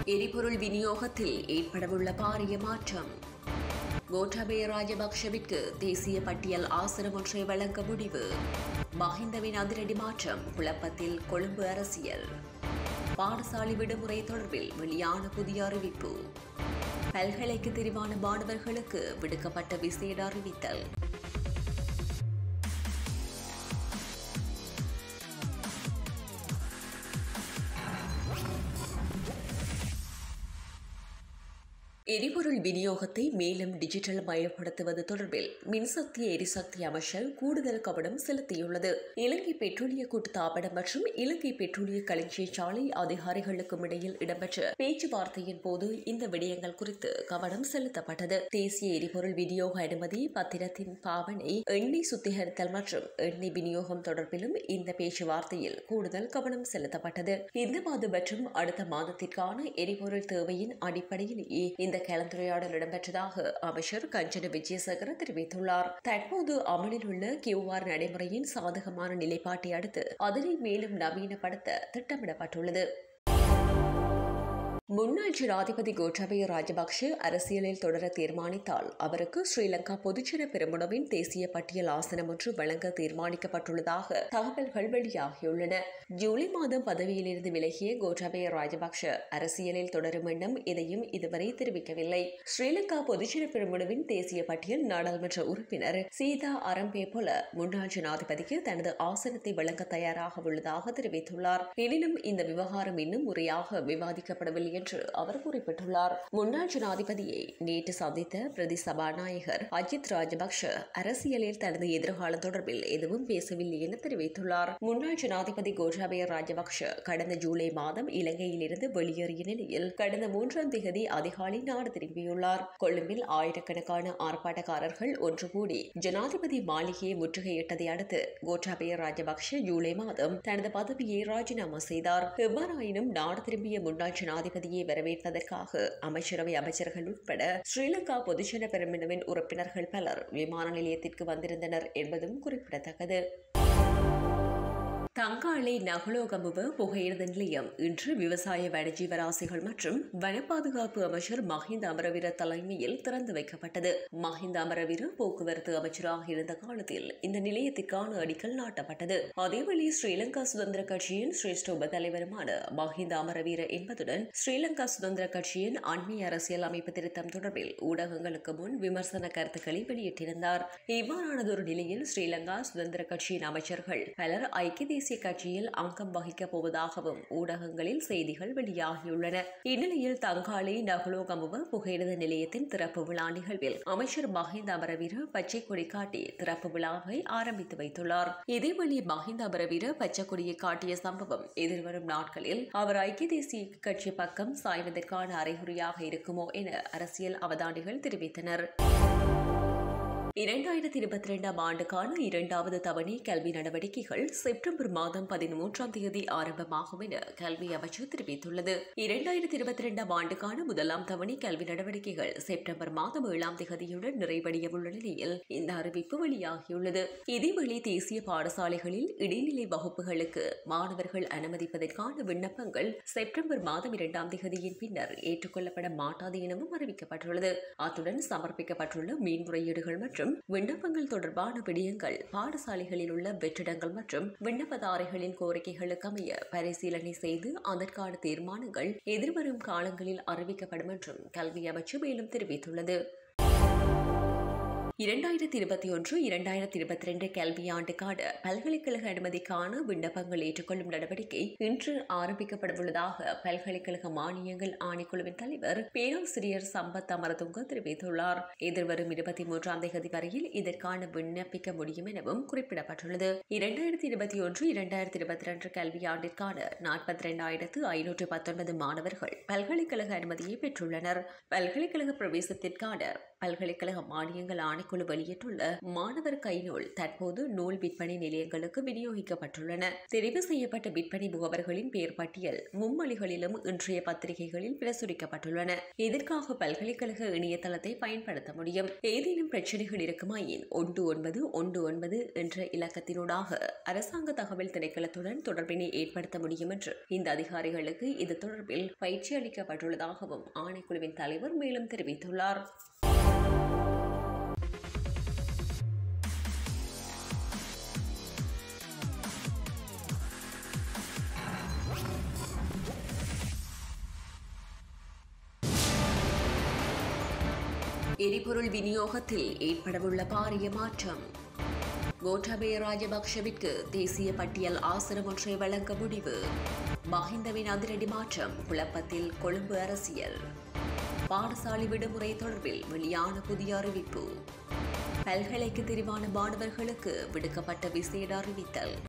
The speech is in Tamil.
எரிபொருள் விநியோகத்தில் ஏற்படவுள்ள பாரிய மாற்றம் கோட்டாபய ராஜபக்ஷவிற்கு தேசிய பட்டியல் ஆசனம் ஒன்றை வழங்க முடிவு மஹிந்தவின் அதிரடி மாற்றம் குழப்பத்தில் கொழும்பு அரசியல் பாடசாலை விடுமுறை தொடர்பில் வெளியான புதிய அறிவிப்பு பல்கலைக்கு தெரிவான மாணவர்களுக்கு விடுக்கப்பட்ட விசேட அறிவித்தல் எரிபொருள் விநியோகத்தை மேலும் டிஜிட்டல் மயப்படுத்துவது தொடர்பில் மின்சக்தி எரிசக்தி அமைச்சர் கூடுதல் கவனம் செலுத்தியுள்ளது இலங்கை பெட்ரோலிய கூட்டுத்தாபனம் மற்றும் இலங்கை பெட்ரோலிய களஞ்சியசாலை அதிகாரிகளுக்கும் இடையில் இடம்பெற்ற பேச்சுவார்த்தையின் போது இந்த விடயங்கள் குறித்து கவனம் செலுத்தப்பட்டது தேசிய எரிபொருள் விநியோக அனுமதி பத்திரத்தின் பாவனை எண்ணெய் சுத்திகரித்தல் மற்றும் எண்ணெய் விநியோகம் தொடர்பிலும் இந்த பேச்சுவார்த்தையில் கூடுதல் கவனம் செலுத்தப்பட்டது இந்த மாதம் மற்றும் அடுத்த மாதத்திற்கான எரிபொருள் தேவையின் அடிப்படையிலேயே இந்த கலந்துரையாடல் இடம்பெற்றதாக அமைச்சர் கஞ்சன விஜயசேகர தெரிவித்துள்ளார் தற்போது அமலில் உள்ள கியூஆர் நடைமுறையின் சாதகமான நிலைப்பாட்டை அடுத்து அதனை மேலும் நவீனப்படுத்த திட்டமிடப்பட்டுள்ளது முன்னாள் ஜனாதிபதி கோட்டாபய ராஜபக்ஷ அரசியலில் தொடர தீர்மானித்தால் அவருக்கு ஸ்ரீலங்கா பொதுஜன பெருமுனவின் தேசிய பட்டியல் ஆசனம் ஒன்று வழங்க தீர்மானிக்கப்பட்டுள்ளதாக தகவல்கள் வெளியாகியுள்ளன ஜூலை மாதம் பதவியிலிருந்து விலகிய கோட்டாபய ராஜபக்ஷ அரசியலில் தொடரும் எண்ணம் எதையும் இதுவரை தெரிவிக்கவில்லை ஸ்ரீலங்கா பொதுஜன பெருமுனவின் தேசிய பட்டியல் நாடாளுமன்ற உறுப்பினர் சீதா அரம்பே போல முன்னாள் ஜனாதிபதிக்கு தனது ஆசனத்தை வழங்க தயாராக உள்ளதாக தெரிவித்துள்ளார் எனினும் இந்த விவகாரம் இன்னும் முறையாக விவாதிக்கப்படவில்லை என்று அவர் குறிப்பிட்டுள்ளார் முன்னாள் ஜனாதிபதியை நேற்று சந்தித்த பிரதி சபாநாயகர் அஜித் ராஜபக்ஷ அரசியலில் தனது எதிர்காலம் தொடர்பில் எதுவும் பேசவில்லை என தெரிவித்துள்ளார் முன்னாள் ஜனாதிபதி கோட்டாபய ராஜபக்ஷ கடந்த ஜூலை மாதம் இலங்கையிலிருந்து வெளியேறிய நிலையில் கடந்த மூன்றாம் தேதி அதிகாலை நாடு திரும்பியுள்ளார் கொழும்பில் ஆயிரக்கணக்கான ஆர்ப்பாட்டக்காரர்கள் ஒன்று கூடி ஜனாதிபதி மாளிகையை முற்றுகையிட்டதை அடுத்து கோட்டாபய ராஜபக்ஷ ஜூலை மாதம் தனது பதவியை ராஜினாமா செய்தார் எவ்வாறாயினும் நாடு திரும்பிய முன்னாள் ஜனாதிபதியை வரவேற்பதற்காக அமைச்சரவை அமைச்சர்கள் உட்பட ஸ்ரீலங்கா பொதுஜன பெருமினவின் உறுப்பினர்கள் பலர் விமான நிலையத்திற்கு வந்திருந்தனர் என்பதும் குறிப்பிடத்தக்கது தங்காளை நகுலோகமுவ புகையிரத நிலையம் இன்று விவசாய வனஜீவராசிகள் மற்றும் வன பாதுகாப்பு அமைச்சர் மஹிந்த அமரவீர தலைமையில் திறந்து வைக்கப்பட்டது மஹிந்த அமரவீர போக்குவரத்து அமைச்சராக இருந்த காலத்தில் இந்த நிலையத்திற்கான அடிக்கல் நாட்டப்பட்டது அதேவேளை ஸ்ரீலங்கா சுதந்திர கட்சியின் சிரேஷ்ட உப தலைவருமான மஹிந்த அமரவீர என்பதுடன் ஸ்ரீலங்கா சுதந்திர கட்சியின் அண்மைய அரசியல் அமைப்பு திருத்தம் தொடர்பில் ஊடகங்களுக்கு முன் விமர்சன கருத்துக்களை வெளியிட்டிருந்தார் இவ்வாறானதொரு நிலையில் ஸ்ரீலங்கா சுதந்திர கட்சியின் அமைச்சர்கள் பலர் ஐக்கிய தேசிய கட்சியில் அங்கம் வகிக்கப் போவதாகவும் ஊடகங்களில் செய்திகள் வெளியாகியுள்ளன இந்நிலையில் தங்காளி நகுலோகமுவ புகையிரத நிலையத்தின் திறப்பு விழா நிகழ்வில் அமைச்சர் மஹிந்த அமரவீர பச்சை கொடி காட்டி திறப்பு விழாவை ஆரம்பித்து வைத்துள்ளார் இதேவழி மஹிந்த அமரவீர பச்சை கொடியை காட்டிய சம்பவம் எதிர்வரும் நாட்களில் அவர் ஐக்கிய தேசிய கட்சி பக்கம் சாய்வதற்கான அறிகுறியாக இருக்குமோ என அரசியல் அவதானிகள் தெரிவித்தனர் இரண்டாயிரத்தி இருபத்தி இரண்டாம் ஆண்டுக்கான இரண்டாவது தவணை கல்வி நடவடிக்கைகள் செப்டம்பர் மாதம் பதிமூன்றாம் தேதி ஆரம்பமாகும் என கல்வி அமைச்சர் தெரிவித்துள்ளது இரண்டாயிரத்தி இருபத்தி இரண்டாம் ஆண்டுக்கான முதலாம் தவணை கல்வி நடவடிக்கைகள் செப்டம்பர் மாதம் ஏழாம் தேதியுடன் நிறைவடைய உள்ள நிலையில் இந்த அறிவிப்பு வெளியாகியுள்ளது இதேவேளை தேசிய பாடசாலைகளில் இடைநிலை வகுப்புகளுக்கு மாணவர்கள் அனுமதிப்பதற்கான விண்ணப்பங்கள் செப்டம்பர் மாதம் இரண்டாம் தேதியின் பின்னர் ஏற்றுக்கொள்ளப்பட மாட்டாது எனவும் அறிவிக்கப்பட்டுள்ளது அத்துடன் சமர்ப்பிக்கப்பட்டுள்ள மேன்முறையீடுகள் மற்றும் மற்றும் விண்ணப்பங்கள் தொடர்பான விடயங்கள் பாடசாலைகளில் உள்ள வெற்றிடங்கள் மற்றும் விண்ணப்பதாரிகளின் கோரிக்கைகளுக்கு அமைய பரிசீலனை செய்து அதற்கான தீர்மானங்கள் எதிர்வரும் காலங்களில் அறிவிக்கப்படும் என்றும் கல்வி அமைச்சு மேலும் தெரிவித்துள்ளது இரண்டாயிரத்தி இருபத்தி ஒன்று இரண்டாயிரத்தி இருபத்தி ரெண்டு கல்வியாண்டுக்கான பல்கலைக்கழக அனுமதிக்கான விண்ணப்பங்கள் ஏற்றுக்கொள்ளும் நடவடிக்கை இன்று ஆரம்பிக்கப்படவுள்ளதாக பல்கலைக்கழக மானியங்கள் ஆணைக்குழுவின் தலைவர் பேராசிரியர் சம்பத் அமரதுங்க தெரிவித்துள்ளார் எதிர்வரும் இருபத்தி மூன்றாம் தேதி வரையில் இதற்கான விண்ணப்பிக்க முடியும் எனவும் குறிப்பிடப்பட்டுள்ளது இரண்டாயிரத்தி இருபத்தி ஒன்று இரண்டாயிரத்தி இருபத்தி ரெண்டு கல்வியாண்டிற்கான நாற்பத்தி இரண்டாயிரத்து ஐநூற்று பத்தொன்பது மாணவர்கள் பல்கலைக்கழக அனுமதியை பெற்றுள்ளனர் பல்கலைக்கழக பிரவேசத்திற்கான பல்கலைக்கழக மானியங்கள் ஆணைக்குழு ஆணைக்குழு வெளியிட்டுள்ள மாணவர் கைநூல் தற்போது நூல் விற்பனை நிலையங்களுக்கு விநியோகிக்கப்பட்டுள்ளன தெரிவு செய்யப்பட்ட விற்பனை முகவர்களின் பெயர் பட்டியல் மும்மொழிகளிலும் இன்றைய பத்திரிகைகளில் பிரசுரிக்கப்பட்டுள்ளன இதற்காக பல்கலைக்கழக இணையதளத்தை பயன்படுத்த முடியும் ஏதேனும் பிரச்சனைகள் இருக்குமாயின் ஒன்று ஒன்பது ஒன்று ஒன்பது என்ற இலக்கத்தினூடாக அரசாங்க தகவல் திணைக்களத்துடன் தொடர்பினை ஏற்படுத்த முடியும் என்று இந்த அதிகாரிகளுக்கு இது தொடர்பில் பயிற்சி அளிக்கப்பட்டுள்ளதாகவும் ஆணைக்குழுவின் தலைவர் மேலும் தெரிவித்துள்ளார் எரிபொருள் விநியோகத்தில் ஏற்படவுள்ள பாரிய மாற்றம் கோட்டாபய ராஜபக்ஷவிற்கு தேசிய பட்டியல் ஆசனம் ஒன்றை வழங்க முடிவு மஹிந்தவின் அதிரடி மாற்றம் குழப்பத்தில் கொழும்பு அரசியல் பாடசாலை விடுமுறை தொடர்பில் வெளியான புதிய அறிவிப்பு பல்கலைக்கு தெரிவான மாணவர்களுக்கு விடுக்கப்பட்ட விசேட அறிவித்தல்